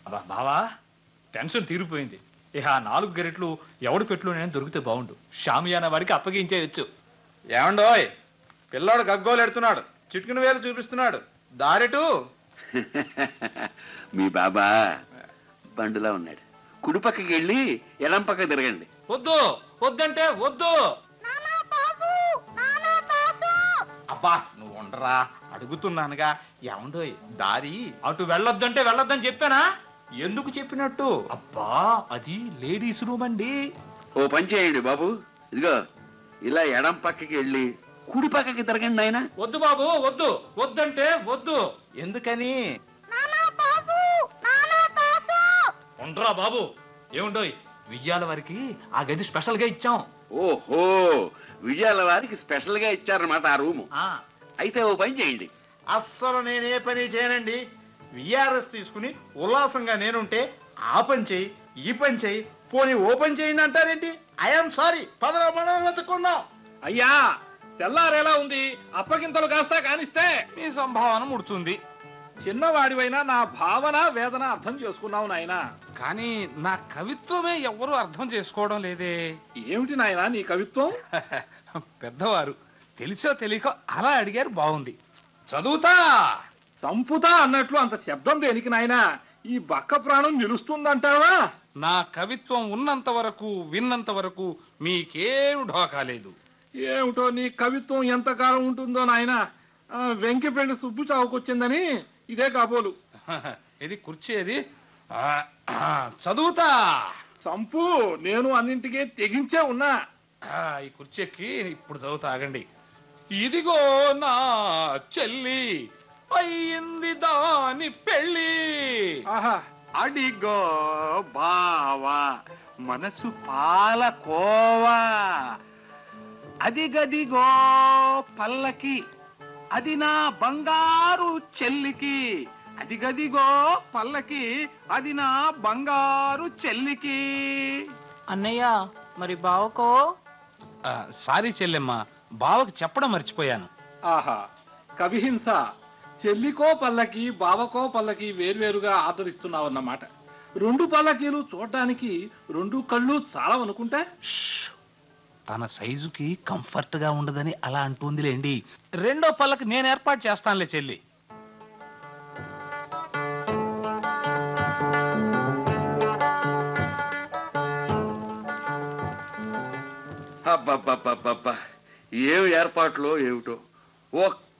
అబ్బా బావా టెన్షన్ తీరిపోయింది ఇక ఆ నాలుగు గెరెట్లు ఎవడు పెట్లు నేను దొరికితే బాగుండు షామియానా వాడికి అప్పగించేయచ్చు ఏమండోయ్ పిల్లోడు గగ్గోలు ఎడుతున్నాడు చిటికిన వేలు చూపిస్తున్నాడు దారెటు మీ బాబా బండులా ఉన్నాడు కుడి పక్కకి వెళ్ళి ఎడం పక్క తిరగండి వద్దు వద్దంటే వద్దు అబ్బా నువ్వు ఉండరా అడుగుతున్నానుగా ఏమండోయ్ దారి అటు వెళ్ళొద్దంటే వెళ్ళొద్దని చెప్పానా ఎందుకు చెప్పినట్టు అబ్బా అది లేడీస్ రూమ్ అండి ఓ పని చేయండి బాబు ఇదిగో ఇలా ఎడం పక్కకి వెళ్ళి కుడి పక్కకి తిరగండి నాయన వద్దు బాబు వద్దు వద్దంటే వద్దు ఎందుకని ఉండరా బాబు ఏముండోయ్ విజయాల వారికి ఆ గది స్పెషల్ గా ఇచ్చాం ఓహో విజయాల వారికి స్పెషల్ గా ఇచ్చారన్నమాట ఆ రూము ఆ అయితే ఓ పని చేయండి అస్సలు నేనే పని చేయనండి విఆర్ఎస్ తీసుకుని ఉల్లాసంగా నేనుంటే ఆ పని చేయి ఈ పని చేయి పోనీ ఓ పని చేయండి అంటారేంటి ఐఎమ్ సారీ పదరా మనం వెతుక్కుందాం అయ్యా తెల్లారేలా ఉంది అప్పగింతలు కాస్తా కానిస్తే మీ సంభావన ముడుతుంది చిన్నవాడివైనా నా భావన వేదన అర్థం చేసుకున్నావు నాయనా కానీ నా కవిత్వమే ఎవ్వరూ అర్థం చేసుకోవడం లేదే ఏమిటి నాయనా నీ కవిత్వం పెద్దవారు తెలిసో తెలియకో అలా అడిగారు బాగుంది చదువుతా సంపుతా అన్నట్లు అంత శబ్దం దేనికి నాయనా ఈ బక్క ప్రాణం నిలుస్తుందంటావా నా కవిత్వం ఉన్నంత వరకు విన్నంత వరకు మీకేం ఢోకా లేదు ఏమిటో నీ కవిత్వం ఎంతకాలం ఉంటుందో నాయన వెంకిపెండి సుబ్బు చావుకొచ్చిందని ఇదే కాబోలు ఇది కుర్చీ అది ఆ, ఆ, చదువుతా చంపు నేను అన్నింటికీ తెగించే ఉన్నా ఆ, ఈ కుర్చీ ఎక్కి ఇప్పుడు చదువుతా ఆగండి ఇదిగో నా చెల్లి అయ్యింది దాని పెళ్ళి ఆహా అడిగో బావా మనసు పాలకోవా అదిగదిగో పల్లకి అది నా బంగారు చెల్లికి అదిగదిగో పల్లకి అది నా బంగారు చెల్లికి అన్నయ్య మరి బావకో ఆ, సారీ చెల్లెమ్మ బావకి చెప్పడం మర్చిపోయాను ఆహా కవిహింస చెల్లికో పల్లకి బావకో పల్లకి వేర్వేరుగా ఆదరిస్తున్నావన్నమాట రెండు పల్లకీలు చూడటానికి రెండు కళ్ళు చాలా అనుకుంటా తన సైజుకి కంఫర్ట్ గా ఉండదని అలా అంటుందిలేండి రెండో పళ్ళకి నేను ఏర్పాటు చేస్తానులే చెల్లి అబ్బబ్బబ్బబ్బబ్బా ఏం ఏర్పాట్లో ఏమిటో ఒక్క